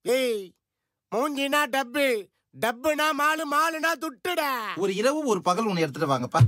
ஏய் மூஞ்சினா டப்பு டப்புனா மாலு மாலுனா துட்டுடா ஒரு இரவு ஒரு பகல் ஒன்னு எடுத்துட்டு வாங்கப்பா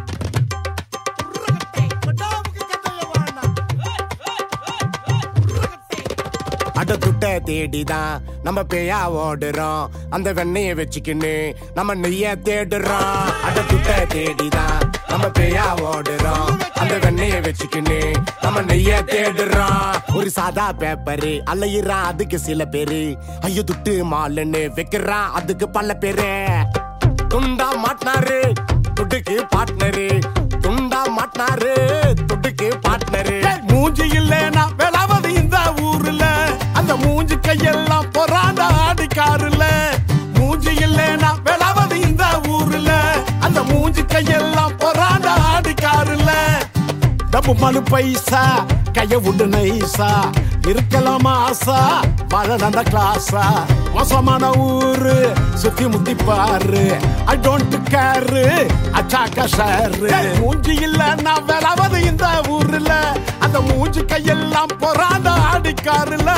அட துட்ட தேடிதான் நம்ம பேயா ஓடுறோம் அந்த வெண்ணைய வச்சுக்கின்னு நம்ம நெய்ய தேடுறோம் அட துட்ட தேடிதான் நம்ம பேயா ஓடுறோம் அந்த வெண்ணைய வச்சுக்கின்னு நம்ம நெய்ய தேடுறோம் ஒரு சாதா பேப்பரு அலையிறான் அதுக்கு சில பேரு ஐயோ துட்டு மாலுன்னு வைக்கிறான் அதுக்கு பல பேரு துண்டா மாட்டினாரு துட்டுக்கு பார்ட்னரு துண்டா மாட்டினாரு துட்டுக்கு பார்ட்னரு மூஞ்சி இல்லைனா விளாவது இந்த ஊர்ல அந்த மூஞ்சி கையெல்லாம் பொறாண்ட ஆடிக்காருல மூஞ்சி இல்லைனா விளாவது இந்த ஊர்ல அந்த மூஞ்சி கையெல்லாம் பொறாண்ட ஆடிக்காருல டப்பு மனு பைசா கைய விட்டு நைசா இருக்கலாமா ஆசா வாழ நல்ல கிளாஸா மோசமான ஊரு சுத்தி முத்தி பாரு ஐ டோன்ட் கேரு அச்சாக்கா ஷேரு மூஞ்சி இல்ல நான் விளாவது இந்த ஊர்ல அந்த மூஞ்சி கையெல்லாம் பொறாண்ட ஆடிக்காருல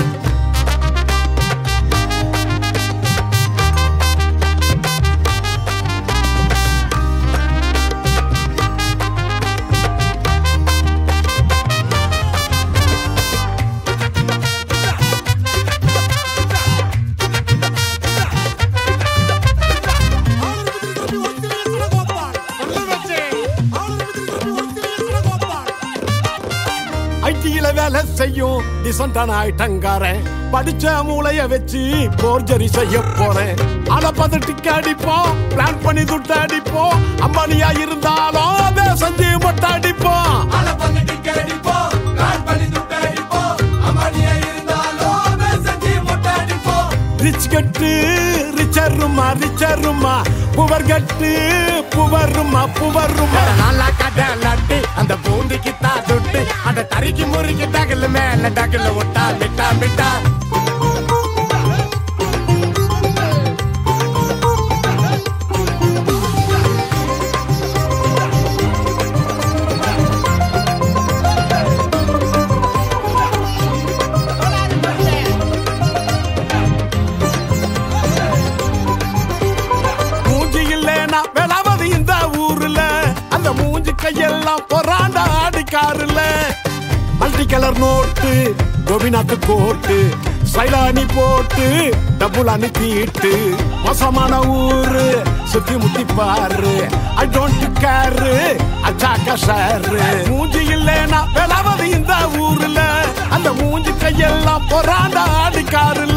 ஐடியில வேலை செய்யும் டிசன்டான ஐட்டங்காரன் படிச்ச மூளைய வச்சு போர்ஜரி செய்ய போறேன் அத பதட்டிக்கு அடிப்போம் பிளான் பண்ணி துட்டு அடிப்போம் அம்பானியா இருந்தாலும் அதை செஞ்சு மொட்டை அடிப்போம் ரிச் கட்டு ரிச்சருமா ரிச்சருமா புவர் கட்டு புவருமா புவருமா நல்லா கடை லட்டு அந்த பூந்திக்கு தா துட்டு அந்த தறிக்கு முறுக்கி டகல் மேல டகல் ஒட்டா மிட்டா மிட்டா மூஞ்சி இல்லைனா விளாவது இந்த ஊர்ல அந்த மூஞ்சி கையெல்லாம் பொறாண்ட ஆடிக்காருல multi colour note Gopinath coat சைலானி போட்டு டபுளானி தீட்டு மோசமான ஊரு சுத்தி முத்தி பாரு ஐ டோன்ட் கேரு அச்சாக்கா ஷேரு மூஞ்சி இல்லைனா விளாவது இந்த ஊர்ல அந்த மூஞ்சி கையெல்லாம் பொறாண்ட ஆடிக்காருல